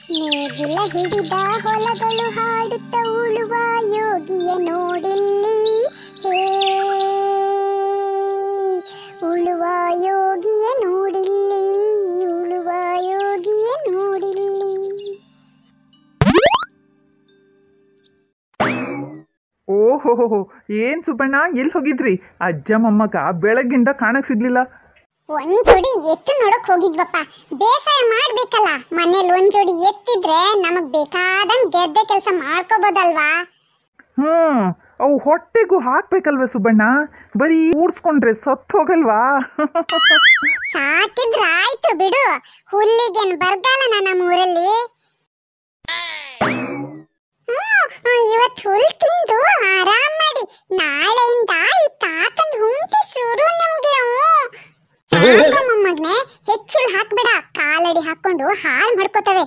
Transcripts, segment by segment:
ನೇಗಿಲ ಹಿಡಿದ ಹೊಲಗಳು ಹಾಡುತ್ತ ಉಳುವ ಯೋಗಿಯ ನೋಡಿಲ್ಲಿ ಹೇ ಉಳುವ ಯೋಗಿಯ ನೋಡಿಲ್ಲಿ ಉಳುವ ಯೋಗಿಯ ನೋಡಿಲ್ಲಿ ಓಹೋ ಏನ್ ಸುಬ್ಬಣ್ಣ ಎಲ್ಲಿ ಹೋಗಿದ್ರಿ ಅಜ್ಜ ಮೊಮ್ಮಗ ಬೆಳಗ್ಗಿಂದ ಕಾಣಕ್ ಸಿಗ್ಲಿಲ್ಲ ಒಂದ್ ಜೋಡಿ ಎತ್ತು ನೋಡಕ್ ಹೋಗಿದ್ವಪ್ಪ ಬೇಸಾಯ ಮಾಡ್ಬೇಕಲ್ಲ ಮನೇಲಿ ಒಂದ್ ಜೋಡಿ ಎತ್ತಿದ್ರೆ ನಮಗ್ ಬೇಕಾದಂಗ್ ಗೆದ್ದೆ ಕೆಲಸ ಮಾಡ್ಕೋಬೋದಲ್ವಾ ಹ್ಮ್ ಅವು ಹೊಟ್ಟೆಗೂ ಹಾಕ್ಬೇಕಲ್ವ ಸುಬ್ಬಣ್ಣ ಬರೀ ಊಡ್ಸ್ಕೊಂಡ್ರೆ ಸತ್ ಹೋಗಲ್ವಾ ಸಾಕಿದ್ರ ಆಯ್ತು ಬಿಡು ಹುಲ್ಲಿಗೇನ್ ಬರಗಾಲನ ನಮ್ಮ ಊರಲ್ಲಿ ಹ್ಮ್, ಇವತ್ ಹುಲ್ ತಿಂದು ಆರಾಮ್ ಮಾಡಿ ನಾಳೆಯಿಂದ ಈ ತಾತನ್ ಹುಂಟಿ ಶುರು ನಿಮ್ಗೆ ಮೊಮ್ಮಗ್ನೆ ಹೆಚ್ಚುಲ್ ಹಾಕ್ಬೇಡ ಕಾಲಡಿ ಹಾಕೊಂಡು ಹಾಳು ಮಾಡ್ಕೋತವೆ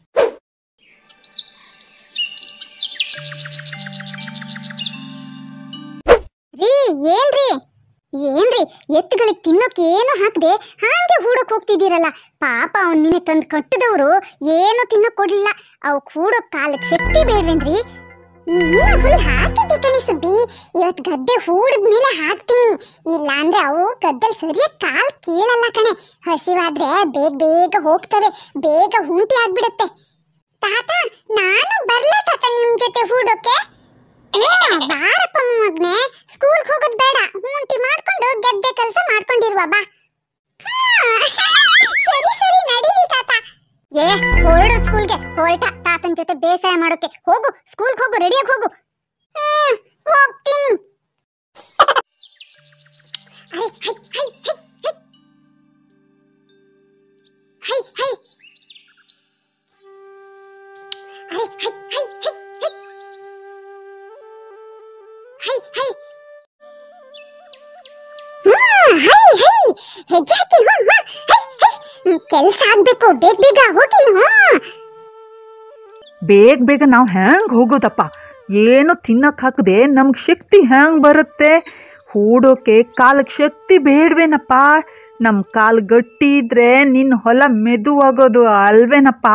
ರೀ ಏನ್ರಿ ಏನ್ರಿ ಎತ್ತುಗಳಿಗೆ ತಿನ್ನೋಕೆ ಏನು ಹಾಕದೆ ಹಾಗೆ ಹೂಡಕ್ ಹೋಗ್ತಿದ್ದೀರಲ್ಲ ಪಾಪ ಅವ್ನ್ ನಿನ್ನೆ ತಂದು ಕಟ್ಟಿದವರು ಏನು ತಿನ್ನೋಕ್ ಕೊಡ್ಲಿಲ್ಲ ಅವು ಹೂಡೋಕ್ ಕಾಲಕ್ಕೆ ಶಕ್ತಿ ಬೇಡ್ವೇನ್ರಿ ನಿನ್ನ ಹುಲ್ ಹಾಕಿದ್ದೆ ಕಣಿ ಸುಬ್ಬಿ ಇವತ್ ಗದ್ದೆ ಹೂಡಿದ್ಮೇಲೆ ಹಾಕ್ತೀನಿ ಇಲ್ಲ ಅಂದ್ರೆ ಅವು ಗದ್ದೆಲ್ ಸರಿಯಾಗಿ ಕಾಲ್ ಕೀಳಲ್ಲ ಕಣೆ ಹಸಿವಾದ್ರೆ ಬೇಗ ಬೇಗ ಹೋಗ್ತವೆ ಬೇಗ ಹುಂಟಿ ಆಗ್ಬಿಡುತ್ತೆ ತಾತ ನಾನು ಬರ್ಲಾ ತಾತ ನಿಮ್ ಜೊತೆ ಹೂಡೋಕೆ ಹ್ಮ್, ಬಾರಪ್ಪ ಮಗ್ನೆ ಸ್ಕೂಲ್ಗೆ ಹೋಗೋದ್ ಬೇಡ ಹೂಂಟಿ ಮಾಡ್ಕೊಂಡು ಗೆದ್ದೆ ಕೆಲಸ ಮಾಡ್ಕೊಂಡಿರುವ ಬಾ ಹಾ, ಸರಿ ಸರಿ ನಡೀರಿ ತಾತ ಏ ಹೊರಡು ಸ್ಕೂಲ್ಗೆ ಹೊರಟ ತಾತನ್ ಜೊತೆ ಬೇಸಾಯ ಮಾಡೋಕೆ ಹೋಗು ಸ್ಕೂಲ್ಗೆ ಹೋಗು ರೆಡಿಯಾಗಿ ಹೋಗು ಹ್ಮ್, ಹೋಗ್ತೀನಿ ಹೈ, ಹೈ, ಹೈ, ಹೈ, ಹೈ. ಹೈ, ಹೈ. ಹೈ, ಹೈ, ಹೈ, ಹೈ, ಹೈ. ಹೈ ಹೈ ಹ್ಮ್, ಹೈ ಹೈ ಹೆಜ್ಜೆ ಹಾಕಿ ಹ್ಮ್, ಹ್ಮ್, ಹೈ, ಹೈ. ಕೆಲ್ಸ ಆಗ್ಬೇಕು ಬೇಗ ಬೇಗ ಹೋಗಿ ಹ್ಮ್ ಬೇಗ ಬೇಗ ನಾವು ಹೆಂಗ್ ಹೋಗೋದಪ್ಪ ಏನು ತಿನ್ನಕ್ ಹಾಕದೆ ನಮ್ಗೆ ಶಕ್ತಿ ಹೆಂಗ್ ಬರುತ್ತೆ ಹೂಡೋಕೆ ಕಾಲಕ್ಕೆ ಶಕ್ತಿ ಬೇಡ್ವೇನಪ್ಪ ನಮ್ಮ ಕಾಲು ಗಟ್ಟಿ ಇದ್ರೆ ನಿನ್ನ ಹೊಲ ಮೆದುವಾಗೋದು ಅಲ್ವೇನಪ್ಪ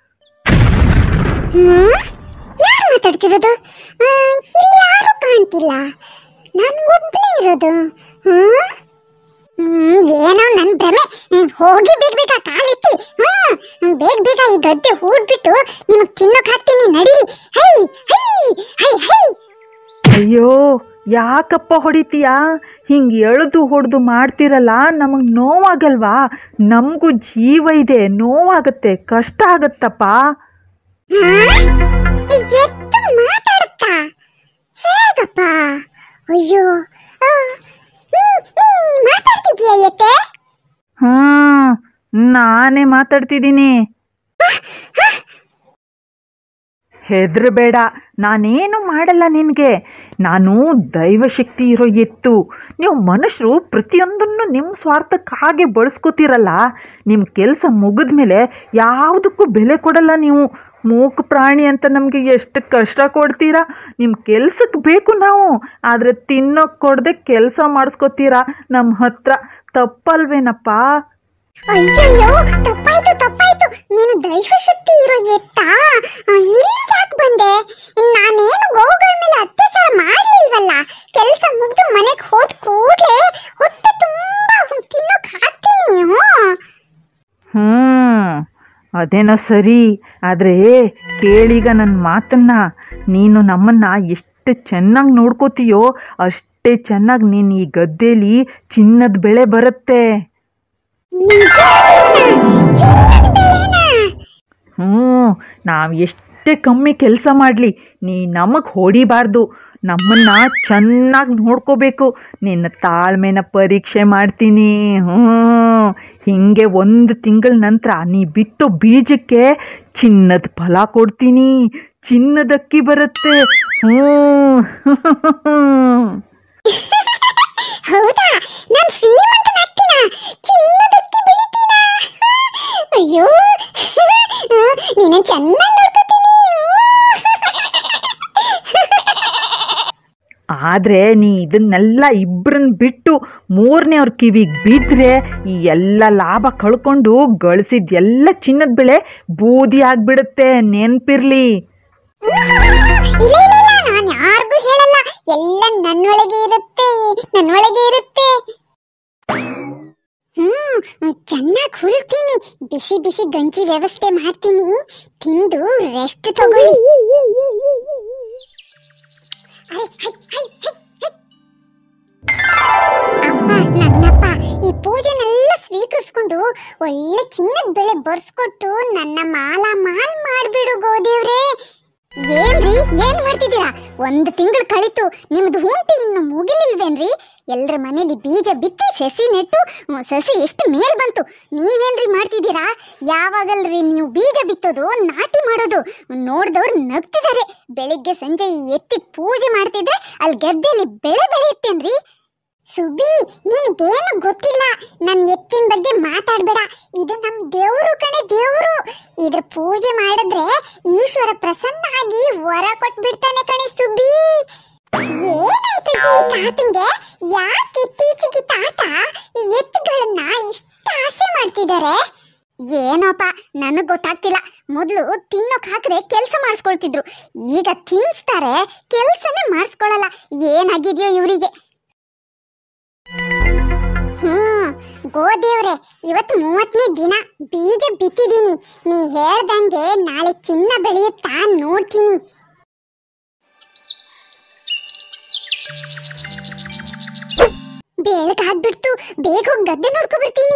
ಹ್ಮ್ ಯಾರು ಮಾತಾಡ್ತಿರೋದು ಹ್ಮ್, ಇಲ್ಲಿ ಯಾರು ಕಾಣ್ತಿಲ್ಲ ನನ್ಗೊಬ್ಬನೇ ಇರೋದು ಹ್ಮ್ ಹ್ಮ್ ಏನೋ ನನ್ ಭ್ರಮೆ ಹ್ಮ್, ಹೋಗಿ ಬೇಗ ಬೇಗ ಕಾಲಿತ್ತಿ ಹ್ಮ್ ಹ್ಮ್, ಬೇಗ ಬೇಗ ಈ ಗದ್ದೆ ಹೂಡ್ಬಿಟ್ಟು ನಿಮಗ್ ತಿನ್ನೋಕ್ ಹಾಕ್ತೀನಿ ನಡೀರಿ ಹೈ ಹೈ ಹೈ ಹೈ ಅಯ್ಯೋ ಯಾಕಪ್ಪ ಹೊಡಿತೀಯಾ ಹಿಂಗೆ ಎಳೆದು ಹೊಡೆದು ಮಾಡ್ತಿರಲ್ಲ ನಮಗೆ ನೋವಾಗಲ್ವಾ ನಮಗೂ ಜೀವ ಇದೆ ನೋವಾಗತ್ತೆ ಕಷ್ಟ ಆಗತ್ತಪ್ಪ ಎತ್ತು ಮಾತಾಡುತ್ತಾ ಹೇಗಪ್ಪ ಅಯ್ಯೋ ಆ, ನೀ ನೀ ಮಾತಾಡ್ತಿದ್ಯಾ ಎತ್ತೆ ಹಾಂ ನಾನೇ ಮಾತಾಡ್ತಿದ್ದೀನಿ ಹೆದರಬೇಡ ನಾನೇನು ಮಾಡಲ್ಲ ನಿನಗೆ ನಾನು ದೈವಶಕ್ತಿ ಇರೋ ಎತ್ತು ನೀವು ಮನುಷ್ಯರು ಪ್ರತಿಯೊಂದನ್ನು ನಿಮ್ಮ ಸ್ವಾರ್ಥಕ್ಕಾಗೆ ಬಳಸ್ಕೋತೀರಲ್ಲ ನಿಮ್ಮ ಕೆಲಸ ಮುಗಿದ ಮೇಲೆ ಯಾವುದಕ್ಕೂ ಬೆಲೆ ಕೊಡಲ್ಲ ನೀವು ಮೂಕ ಪ್ರಾಣಿ ಅಂತ ನಮಗೆ ಎಷ್ಟು ಕಷ್ಟ ಕೊಡ್ತೀರಾ ನಿಮ್ಮ ಕೆಲ್ಸಕ್ಕೆ ಬೇಕು ನಾವು ಆದರೆ ತಿನ್ನೋಕೆ ಕೊಡದೆ ಕೆಲಸ ಮಾಡಿಸ್ಕೋತೀರಾ ನಮ್ಮ ಹತ್ರ ತಪ್ಪಲ್ವೇನಪ್ಪ ಅಯ್ಯಯ್ಯೋ ತಪ್ಪಾಯ್ತು ತಪ್ಪಾಯ್ತು ನೀನು ದೈವಶಕ್ತಿ ಇರೋ ಎತ್ತ ಇಲ್ಲಿಗೆ ಯಾಕೆ ಬಂದೆ ನಾನೇನು ಗೋವುಗಳ ಮೇಲೆ ಅತ್ಯಾಚಾರ ಮಾಡ್ಲಿಲ್ವಲ್ಲ ಕೆಲಸ ಮುಗ್ದು ಮನೆಗೆ ಹೋದ ಕೂಡಲೇ ಹೊಟ್ಟೆ ತುಂಬಾ ತಿನ್ನೋಕ್ ಹಾಕ್ತೀನಿ ಹ್ಮ್ ಹ್ಞೂ ಅದೇನೋ ಸರಿ ಆದರೆ ಕೇಳೀಗ ನನ್ನ ಮಾತನ್ನ ನೀನು ನಮ್ಮನ್ನ ಎಷ್ಟು ಚೆನ್ನಾಗಿ ನೋಡ್ಕೋತೀಯೋ ಅಷ್ಟೇ ಚೆನ್ನಾಗಿ ನೀನು ಈ ಗದ್ದೆಲಿ ಚಿನ್ನದ ಬೆಳೆ ಬರುತ್ತೆ ಹ್ಞೂ ನಾವು ಎಷ್ಟೇ ಕಮ್ಮಿ ಕೆಲಸ ಮಾಡಲಿ ನೀ ನಮಗೆ ಹೊಡಿಬಾರ್ದು ನಮ್ಮನ್ನ ಚೆನ್ನಾಗಿ ನೋಡ್ಕೋಬೇಕು ನಿನ್ನ ತಾಳ್ಮೆನ ಪರೀಕ್ಷೆ ಮಾಡ್ತೀನಿ ಹ್ಞೂ ಹಿಂಗೆ ಒಂದು ತಿಂಗಳ ನಂತರ ನೀ ಬಿತ್ತೋ ಬೀಜಕ್ಕೆ ಚಿನ್ನದ ಫಲ ಕೊಡ್ತೀನಿ ಚಿನ್ನದ ಅಕ್ಕಿ ಬರುತ್ತೆ ಹ್ಞೂ ಹೌದಾ ನಾನ್ ಶ್ರೀಮಂತನಾಗ್ತೀನ ಚಿನ್ನದಕ್ಕಿ ಬೆಳಿತೀನ ಅಯ್ಯೋ ನೀನು ಚೆನ್ನಾಗಿ ನೋಡ್ಕೋತೀನಿ ಆ ಆದರೆ ನೀ ಇದನ್ನೆಲ್ಲ ಇಬ್ಬರನ್ನ ಬಿಟ್ಟು ಮೂರನೇವ್ರ ಕಿವಿಗೆ ಬಿದ್ದರೆ ಈ ಎಲ್ಲ ಲಾಭ ಕಳ್ಕೊಂಡು ಗಳಿಸಿದ ಎಲ್ಲ ಚಿನ್ನದ ಬೆಳೆ ಬೂದಿ ಆಗಿಬಿಡುತ್ತೆ ನೆನ್ಪಿರ್ಲಿ ಇಲ್ಲ ಇಲ್ಲ ಇಲ್ಲ ನಾನು ಯಾರಿಗೂ ಹೇಳಲ್ಲ ಎಲ್ಲ ನನ್ನೊಳಗೆ ಇರುತ್ತೆ ನನ್ನೊಳಗೆ ಇರುತ್ತೆ ಹ್ಮ್ ಚೆನ್ನಾಗಿ ಹುಲ್ತೀನಿ ಬಿಸಿ ಬಿಸಿ ಗಂಜಿ ವ್ಯವಸ್ಥೆ ಮಾಡ್ತೀನಿ ತಿಂದು ರೆಸ್ಟ್ ತಗೊಳ್ಳಿ ಅರೆ, ಹೈ, ಹೈ, ಹೈ, ಹೈ. ಅಪ್ಪ ನನ್ನಪ್ಪ ಈ ಪೂಜೆನೆಲ್ಲ ಸ್ವೀಕರಿಸ್ಕೊಂಡು ಒಳ್ಳೆ ಚಿನ್ನದ ಬೆಳೆ ಬರ್ಸ್ಕೊಟ್ಟು ನನ್ನ ಮಾಲ ಮಾಲ್ ಮಾಡ್ಬಿಡು ಗೋದೇವ್ರೇ ಏನ್ರಿ ಏನ್ ಮಾಡ್ತಿದ್ದೀರಾ ಒಂದು ತಿಂಗಳು ಕಳಿತು ನಿಮ್ದು ಹುಂಟಿ ಇನ್ನು ಮುಗಿಲಿಲ್ವೇನ್ರಿ ಎಲ್ರ ಮನೇಲಿ ಬೀಜ ಬಿತ್ತಿ ಸಸಿ ನೆಟ್ಟು ಹ್ಮ್, ಸಸಿ ಎಷ್ಟು ಮೇಲ್ ಬಂತು ನೀವೇನ್ರಿ ಮಾಡ್ತಿದ್ದೀರಾ ಯಾವಾಗಲ್ರಿ ನೀವು ಬೀಜ ಬಿತ್ತೋದು ನಾಟಿ ಮಾಡೋದು ನೋಡ್ದವ್ರು ನಗ್ತಿದ್ದಾರೆ ಬೆಳಿಗ್ಗೆ ಸಂಜೆ ಎತ್ತಿ ಪೂಜೆ ಮಾಡ್ತಿದ್ರೆ ಅಲ್ಲಿ ಗೆದ್ದೆಲಿ ಬೆಳೆ ಬೆಳೆಯುತ್ತೇನ್ರಿ ಸುಬಿ ನಿನಗೇನು ಗೊತ್ತಿಲ್ಲ ನನ್ನ ಎತ್ತಿನ ಬಗ್ಗೆ ಮಾತಾಡ್ಬೇಡ ಇದು ನಮ್ ದೇವ್ರು ಕಣೆ ದೇವ್ರು ಇದ್ರ ಪೂಜೆ ಮಾಡಿದ್ರೆ ಈಶ್ವರ ಪ್ರಸನ್ನ ಆಗಿ ವರ ಕೊಟ್ಬಿಡ್ತಾನೆ ಕಣೆ ಸುಬಿ ಏನಾಯ್ತು ಈ ತಾತಂಗೆ ಯಾಕೆ ಇತ್ತೀಚೆಗೆ ತಾತ ಈ ಎತ್ತುಗಳನ್ನ ಇಷ್ಟ ಆಸೆ ಮಾಡ್ತಿದ್ದಾರೆ ಏನೋಪ್ಪ ನನಗ್ ಗೊತ್ತಾಗ್ತಿಲ್ಲ ಮೊದಲು ತಿನ್ನೋಕ್ ಹಾಕ್ರೆ ಕೆಲಸ ಮಾಡಿಸ್ಕೊಳ್ತಿದ್ರು ಈಗ ತಿನ್ನಿಸ್ತಾರೆ ಕೆಲಸನೇ ಮಾಡಿಸ್ಕೊಳಲ್ಲ ಏನಾಗಿದ್ಯೋ ಇವರಿಗೆ ಹ್ಮ್ ಗೋದೇವ್ರೆ ಇವತ್ತು ಮೂವತ್ತನೇ ದಿನ ಬೀಜ ಬಿತ್ತಿದೀನಿ ನೀ ಹೇಳ್ದಂಗೆ ನಾಳೆ ಚಿನ್ನ ಬೆಳೆಯುತ್ತಾ ನೋಡ್ತೀನಿ ಬೆಳಗಾಗ್ಬಿಡ್ತು ಬೇಗ ಹೋಗಿ ಗದ್ದೆ ನೋಡ್ಕೊ ಬರ್ತೀನಿ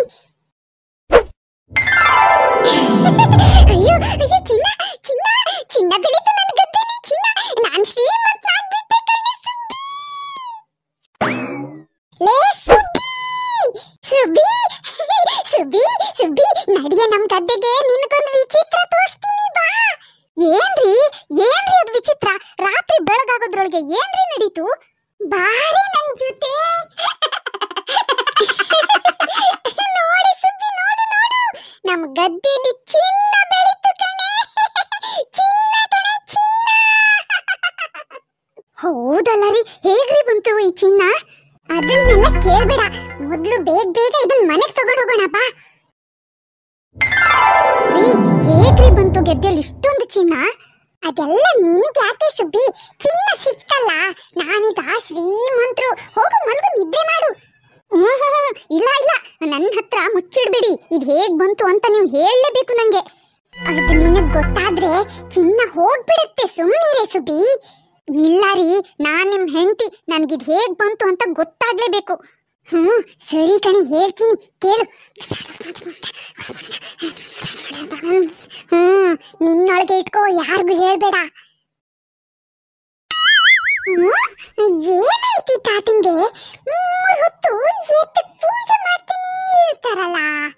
ಅಯ್ಯೋ ಅಯ್ಯೋ ಚಿನ್ನ ಚಿನ್ನ ಚಿನ್ನ ಬೆಳೀತು ನನ್ನ ಗದ್ದೆಲಿ ಚಿನ್ನ ನಾನ್ ಶ್ರೀಮಂತನಾಗ್ಬಿಟ್ಟೆ ಕಣೆ ಲೇ ಸುಬ್ಬಿ ಸುಬ್ಬಿ ಸುಬ್ಬಿ ನಡಿಯ ನಮ್ ಗದ್ದೆಗೆ ನಿನಗೊಂದು ವಿಚಿತ್ರ ತೋರಿಸ್ತೀನಿ ಬಾ ಏನ್ರಿ ಏನ್ರಿ ಅದು ವಿಚಿತ್ರ ರಾತ್ರಿ ಬೆಳಗಾಗೋದ್ರೊಳಗೆ ಏನ್ರಿ ನಡೀತು ಬಾರಿ ನನ್ ಜೊತೆ ನೋಡಿ ಸುಬ್ಬಿ ನೋಡು ನೋಡು ನಮ್ ಗದ್ದೆಲಿ ಚಿನ್ನ ಬೆಳೀತು ಕಣೆ ಚಿನ್ನ ಕಣೆ ಚಿನ್ನ ಹೌದಲ್ಲ ರೀ ಹೇಗ್ರಿ ಬಂತು ಈ ಚಿನ್ನ ಅದನ್ನೆಲ್ಲ ಕೇಳ್ಬೇಡ ಮೊದ್ಲು ಬೇಗ ಬೇಗ ಇದನ್ನ ಮನೆಗ್ ತಗೊಂಡ್ ಹೋಗೋಣ ಬಾ ರೀ ಹೇಗ್ರಿ ಬಂತು ಗೆದ್ದೆಯಲ್ಲಿ ಇಷ್ಟೊಂದು ಚಿನ್ನ ಅದೆಲ್ಲ ನಿನಗೆ ಯಾಕೆ ಸುಬ್ಬಿ ಚಿನ್ನ ಸಿಕ್ತಲ್ಲ ನಾವೀಗ ಶ್ರೀಮಂತರು ಹೋಗು ಮಲ್ಗು ನಿದ್ದೆ ಮಾಡು ಹ್ಮ್ ಹ್ಮ್ ಹ್ಮ್. ಇಲ್ಲ ಇಲ್ಲ ನನ್ನ ಹತ್ರ ಮುಚ್ಚಿಡ್ಬೇಡಿ ಇದು ಹೇಗ್ ಬಂತು ಅಂತ ನೀವು ಹೇಳಲೇಬೇಕು ನಂಗೆ ಅದು ನಿನಗ್ ಗೊತ್ತಾದ್ರೆ ಚಿನ್ನ ಹೋಗ್ಬಿಡುತ್ತೆ ಸುಮ್ಮನಿರೆ ಸುಬ್ಬಿ ಇಲ್ಲ ರೀ ನಾನ್ ನಿಮ್ ಹೆಂಡತಿ ನನ್ಗಿದ್ ಹೇಗ್ ಬಂತು ಅಂತ ಗೊತ್ತಾಗ್ಲೇಬೇಕು ಹ್ಮ್ ಸರಿ ಕಣಿ ಹೇಳ್ತೀನಿ ಕೇಳು ಹ್ಮ್ ನಿನ್ನೊಳಗೆ ಇಟ್ಕೋ ಯಾರಿಗೂ ಹೇಳ್ಬೇಡ ಹ್ಮ್? ಏನಾಯ್ತು ಈ ತಾತಂಗೆ ಮೂರ್ ಹೊತ್ತು ಎದ್ದು ಪೂಜೆ ಮಾಡ್ತಾನೆ ಇರ್ತಾರಲ್ಲ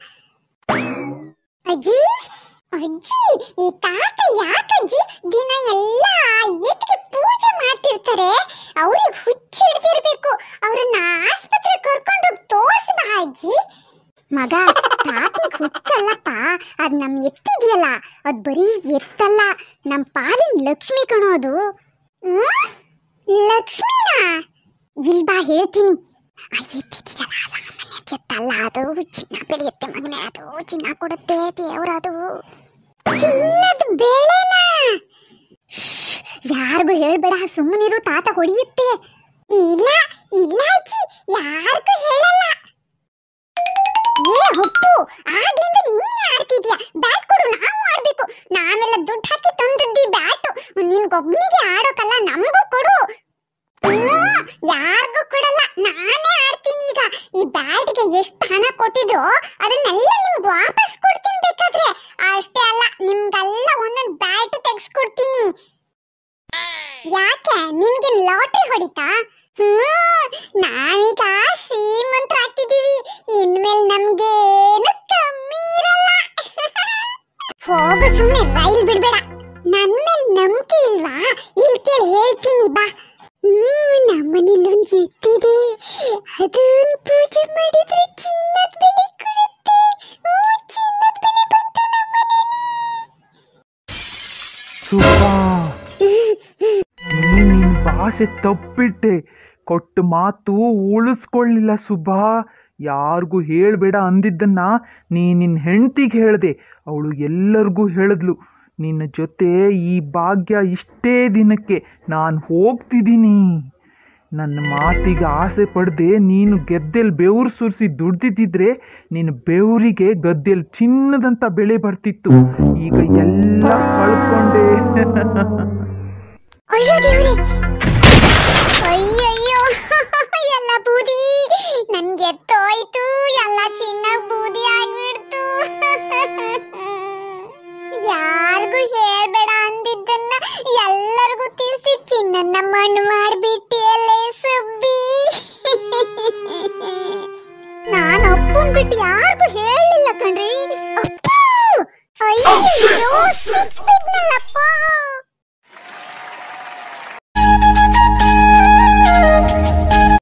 ಅಜ್ಜಿ ಅಜ್ಜಿ ಈ ತಾತ ಯಾಕಜ್ಜಿ ದಿನ ಎಲ್ಲ ಎತ್ತಿಗೆ ಪೂಜೆ ಮಾಡ್ತಿರ್ತಾರೆ ಅವ್ರಿಗೆ ಹುಚ್ಚ ಹಿಡ್ದಿರ್ಬೇಕು ಅವ್ರನ್ನ ಆಸ್ಪತ್ರೆ ಕರ್ಕೊಂಡು ಹೋಗಿ ತೋರ್ಸ್ಬ ಅಜ್ಜಿ ಮಗ ತಾತನಿಗೆ ಹುಚ್ಚಲ್ಲಪ್ಪ ಅದ್ ನಮ್ ಎತ್ತಿದೆಯಲ್ಲ ಅದ್ ಬರೀ ಎತ್ತಲ್ಲ ನಮ್ ಪಾಲಿನ ಲಕ್ಷ್ಮಿ ಕಣೋ ಅದು ಹ್ಮ್? ಲಕ್ಷ್ಮಿನಾ ಇಲ್ ಬಾ ಹೇಳ್ತೀನಿ ಆ ಎತ್ತಿದೆಯಲ್ಲ ಅದು ನಮ್ಮನೆ ಎತ್ತಲ್ಲ ಅದು ಚಿನ್ನ ಬೆಳೆಯುತ್ತೆ ಮಗನೇ ಅದು ಚಿನ್ನ ಕೊಡುತ್ತೆ ದೇವ್ರ ಅದು ಚಿನ್ನದ ಬೆಳೆನಾ ಶ್ಶ್, ಯಾರಿಗೂ ಹೇಳ್ಬೇಡ ಸುಮ್ಮನಿರು ತಾತ ಹೊಡೆಯುತ್ತೆ ಇಲ್ಲ ಇಲ್ಲ ಅಜ್ಜಿ ಯಾರಿಗೂ ಹೇಳಲ್ಲ ಏ ಹುಪ್ಪು ಆಗ್ಲಿಂದ ನೀನೇ ಆಡ್ತಿದ್ಯಾ ಬ್ಯಾಟ್ ಕೊಡು ನಾವು ಆಡ್ಬೇಕು ನಾವೆಲ್ಲ ದುಡ್ಡು ಹಾಕಿ ತಂದದ್ದಿ ಬ್ಯಾಟು ನಿನ್ಗೊಬ್ನಿಗೆ ಆಡೋಕಲ್ಲ ನಮಗೂ ಕೊಡು ಹ್ಮ್, ಯಾರ್ಗೂ ಕೊಡಲ್ಲ ನಾನೇ ಆಡ್ತೀನಿ ಈಗ ಈ ಬ್ಯಾಟ್ಗೆ ಎಷ್ಟು ಹಣ ಕೊಟ್ಟಿದ್ರೋ ಅದನ್ನೆಲ್ಲ ನಿಮ್ಗೆ ವಾಪಸ್ ಕೊಡ್ತೀನಿ ಬೇಕಾದ್ರೆ ಅಷ್ಟೇ ಅಲ್ಲ ನಿಮ್ಗೆಲ್ಲ ಒಂದೊಂದು ಬ್ಯಾಟ್ ತೆಗ್ಸ್ಕೊಡ್ತೀನಿ ಯಾಕೆ ನಿಮ್ಗೆ ಲಾಟ್ರಿ ಹೊಡಿತಾ ಹ್ಮ್ ನಾವೀಗ ಶ್ರೀಮಂತರಾಗ್ತಿದೀವಿ ಇನ್ಮೇಲೆ ನಮ್ಗೇನು ಕಮ್ಮಿ ಇರಲ್ಲ ಹೋಗು ಸುಮ್ಮನೆ ರೈಲ್ ಬಿಡ್ಬೇಡ ನನ್ ಮೇಲೆ ನಂಬಿಕೆ ಇಲ್ವಾ ಇಲ್ಲಿ ಕೇಳಿ ಹೇಳ್ತೀನಿ ಬಾ ಹ್ಮ್ ನಮ್ಮನೇಲಿ ಒಂದು ಎತ್ತಿದೆ ಅದನ್ನ ಪೂಜೆ ಮಾಡಿದ್ರೆ ಚಿನ್ನದ ಬೆಲೆ ಕೊಡುತ್ತೆ ಹ್ಮ್, ಚಿನ್ನದ ಬೆಲೆ ಬಂತು ಸುಬ್ಬಾ ನೀನ್ ನಿನ್ ಭಾಷೆ ತಪ್ಪಿಟ್ಟೆ ಕೊಟ್ಟ ಮಾತು ಉಳಿಸ್ಕೊಳ್ಳಿಲ್ಲ ಸುಬ್ಬಾ ಯಾರಿಗೂ ಹೇಳಬೇಡ ಅಂದಿದ್ದನ್ನ ನೀ ನಿನ್ನ ಹೆಂಡ್ತಿಗೆ ಹೇಳ್ದೆ ಅವಳು ಎಲ್ಲರಿಗೂ ಹೇಳಿದ್ಲು ನಿನ್ನ ಜೊತೆ ಈ ಭಾಗ್ಯ ಇಷ್ಟೇ ದಿನಕ್ಕೆ ನಾನು ಹೋಗ್ತಿದ್ದೀನಿ ನನ್ನ ಮಾತಿಗೆ ಆಸೆ ಪಡದೆ ನೀನು ಗೆದ್ದೆಲ್ ಬೆವರು ಸುರಿಸಿ ದುಡ್ದಿದ್ದಿದ್ರೆ ನಿನ್ನ ಬೆವರಿಗೆ ಗದ್ದೆಲ್ ಚಿನ್ನದಂತ ಬೆಳೆ ಬರ್ತಿತ್ತು ಈಗ ಎಲ್ಲ ಕಳ್ಕೊಂಡೆ ಅಯ್ಯೋ ದೇವ್ರಿ ಅಯ್ಯಯ್ಯೋ ಎಲ್ಲ ಬೂದಿ ನನ್ಗೆ ಎತ್ತೋಯ್ತು ಎಲ್ಲ ಚಿನ್ನ ಬೂದಿ ಆಗ್ಬಿಡ್ತು ಯಾರಿಗೂ ಹೇಳ್ಬೇಡ ಅಂದಿದ್ದನ್ನ ಎಲ್ಲರಿಗೂ ತಿಳಿಸಿ ಚಿನ್ನನ್ನ ಮಣ್ಣು ಮಾಡ್ಬಿಟ್ಟಿಯಲ್ಲೇ ಸುಬ್ಬಿ ನಾನು ಅಪ್ಪನ್ ಬಿಟ್ಟು ಯಾರಿಗೂ ಹೇಳಲಿಲ್ಲ ಕಣ್ರಿ ಅಪ್ಪು! ಅಯ್ಯಯ್ಯೋ, ಸಿಕ್ಬಿಟ್ನಲ್ಲಪ್ಪ